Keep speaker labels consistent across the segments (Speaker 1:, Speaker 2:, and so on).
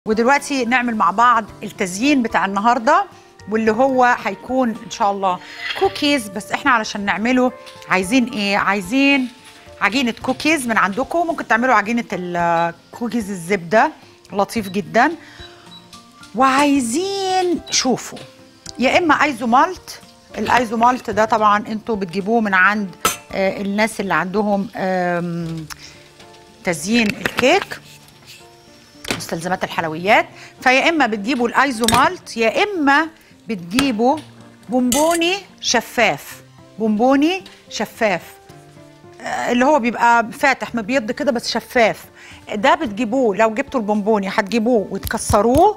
Speaker 1: ودلوقتي نعمل مع بعض التزيين بتاع النهارده واللي هو هيكون ان شاء الله كوكيز بس احنا علشان نعمله عايزين ايه عايزين عجينه كوكيز من عندكم ممكن تعملوا عجينه الكوكيز الزبده لطيف جدا وعايزين شوفوا يا اما ايزو مالت الايزو مالت ده طبعا انتوا بتجيبوه من عند آه، الناس اللي عندهم آم، تزيين الكيك مستلزمات الحلويات فيا اما بتجيبوا الايزو مالت يا اما بتجيبوا بونبوني شفاف بونبوني شفاف آه، اللي هو بيبقى فاتح مبيض كده بس شفاف ده بتجيبوه لو جبتوا البونبوني هتجيبوه وتكسروه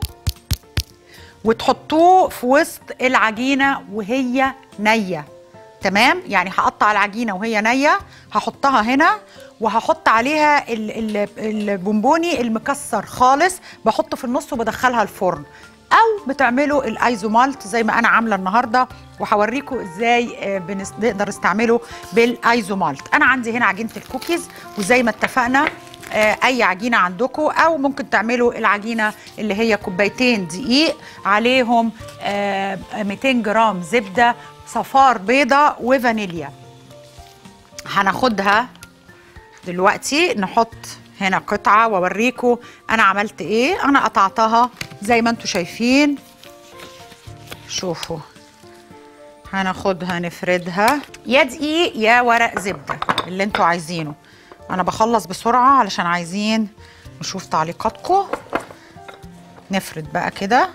Speaker 1: وتحطوه في وسط العجينه وهي نيه تمام يعني هقطع العجينه وهي نيه هحطها هنا وهحط عليها ال- ال- البونبوني المكسر خالص بحطه في النص وبدخلها الفرن او بتعملوا الايزومالت زي ما انا عامله النهارده وهوريكم ازاي آه، بنس- نقدر نستعمله بالايزومالت انا عندي هنا عجينه الكوكيز وزي ما اتفقنا آه، اي عجينه عندكم او ممكن تعملوا العجينه اللي هي كوبايتين دقيق عليهم آه، 200 جرام زبده صفار بيضه وفانيليا هناخدها دلوقتي نحط هنا قطعه واوريكم انا عملت ايه انا قطعتها زي ما انتم شايفين شوفوا هناخدها نفردها يا دقيق يا ورق زبده اللي انتوا عايزينه انا بخلص بسرعه علشان عايزين نشوف تعليقاتكم نفرد بقى كده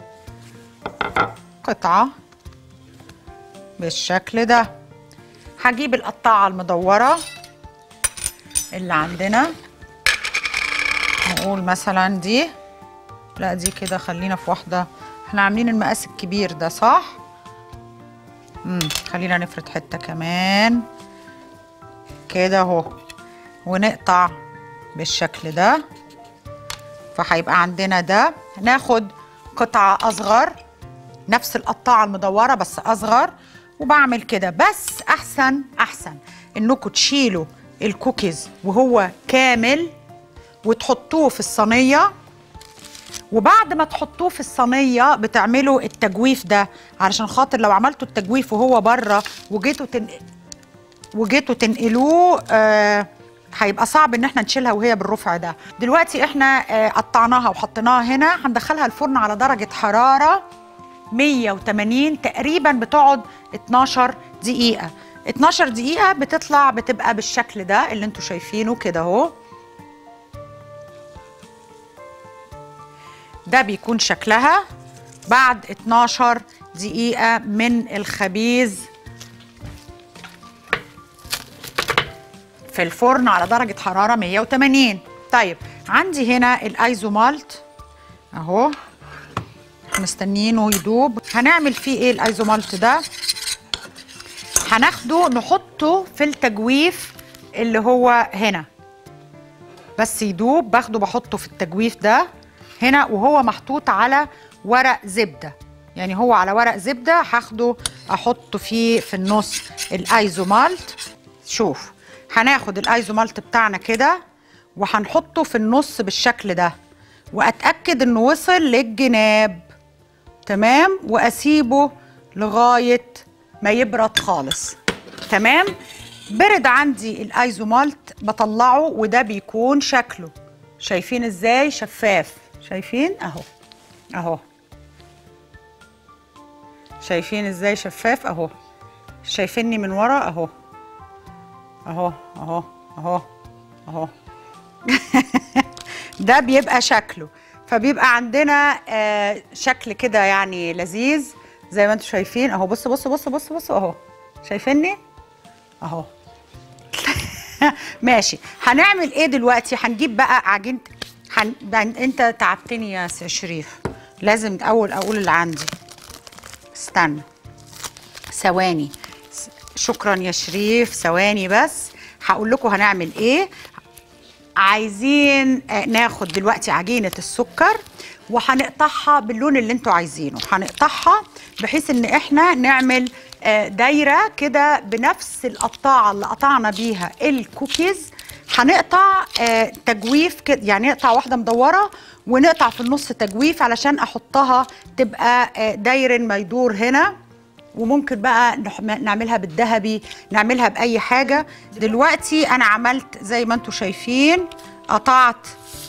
Speaker 1: قطعه بالشكل ده هجيب القطاعه المدوره اللي عندنا نقول مثلا دي لا دي كده خلينا في واحده احنا عاملين المقاس الكبير ده صح امم خلينا نفرد حته كمان كده اهو ونقطع بالشكل ده فهيبقى عندنا ده ناخد قطعه اصغر نفس القطاعه المدوره بس اصغر وبعمل كده بس احسن احسن انكم تشيلوا الكوكيز وهو كامل وتحطوه في الصينيه وبعد ما تحطوه في الصينيه بتعملوا التجويف ده علشان خاطر لو عملتوا التجويف وهو بره وجيتوا تن... وجيتوا تنقلوه آه هيبقى صعب ان احنا نشيلها وهي بالرفع ده دلوقتي احنا آه قطعناها وحطيناها هنا هندخلها الفرن على درجه حراره 180 تقريبا بتقعد 12 دقيقه 12 دقيقه بتطلع بتبقى بالشكل ده اللي انتوا شايفينه كده اهو ده بيكون شكلها بعد 12 دقيقة من الخبيز في الفرن على درجة حرارة 180 طيب عندي هنا الايزومالت اهو مستنيينه يدوب هنعمل فيه ايه الايزومالت ده هناخده نحطه في التجويف اللي هو هنا بس يدوب باخده بحطه في التجويف ده هنا وهو محطوط على ورق زبده يعني هو على ورق زبده هاخده احطه فيه في النص الايزومالت شوف هناخد الايزومالت بتاعنا كده وهنحطه في النص بالشكل ده واتاكد انه وصل للجناب تمام واسيبه لغايه ما يبرد خالص تمام برد عندي الايزومالت بطلعه وده بيكون شكله شايفين ازاي شفاف شايفين اهو اهو شايفين ازاي شفاف اهو شايفيني من ورا اهو اهو اهو اهو اهو ده بيبقى شكله فبيبقى عندنا آه شكل كده يعني لذيذ زي ما انتم شايفين اهو بص بص بص بص بص اهو شايفيني اهو ماشي هنعمل ايه دلوقتي هنجيب بقى عجينه هن... ده انت تعبتني يا س- شريف لازم اول اقول اللي عندي استنى ثواني س- شكرا يا شريف ثواني بس هقول لكم هنعمل ايه عايزين آه، ناخد دلوقتي عجينه السكر وهنقطعها باللون اللي انتوا عايزينه هنقطعها بحيث ان احنا نعمل آه، دايره كده بنفس القطاعه اللي قطعنا بيها الكوكيز هنقطع آه، تجويف كده يعني نقطع واحده مدوره ونقطع في النص تجويف علشان احطها تبقى آه، داير ما يدور هنا وممكن بقى نح- نعملها بالذهبي نعملها باي حاجه دلوقتي انا عملت زي ما انتم شايفين قطعت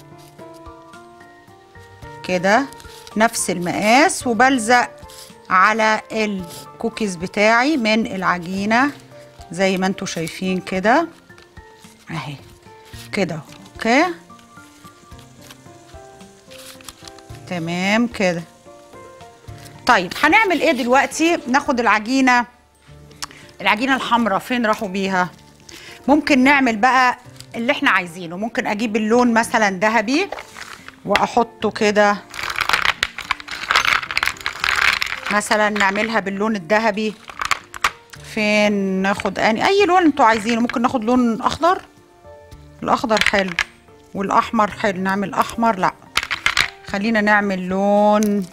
Speaker 1: كده نفس المقاس وبلزق على الكوكيز بتاعي من العجينه زي ما انتم شايفين كده اهي كده اوكي تمام كده طيب هنعمل ايه دلوقتي ناخد العجينه العجينه الحمراء فين راحوا بيها ممكن نعمل بقى اللي احنا عايزينه ممكن اجيب اللون مثلا ذهبي واحطه كده مثلا نعملها باللون الذهبي فين ناخد اني اي لون انتوا عايزينه ممكن ناخد لون اخضر الاخضر حلو والاحمر حلو نعمل احمر لا خلينا نعمل لون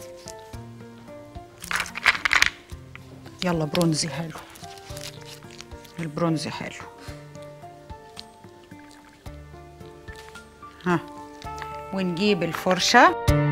Speaker 1: يلا برونزي حلو البرونزي حلو ها ونجيب الفرشه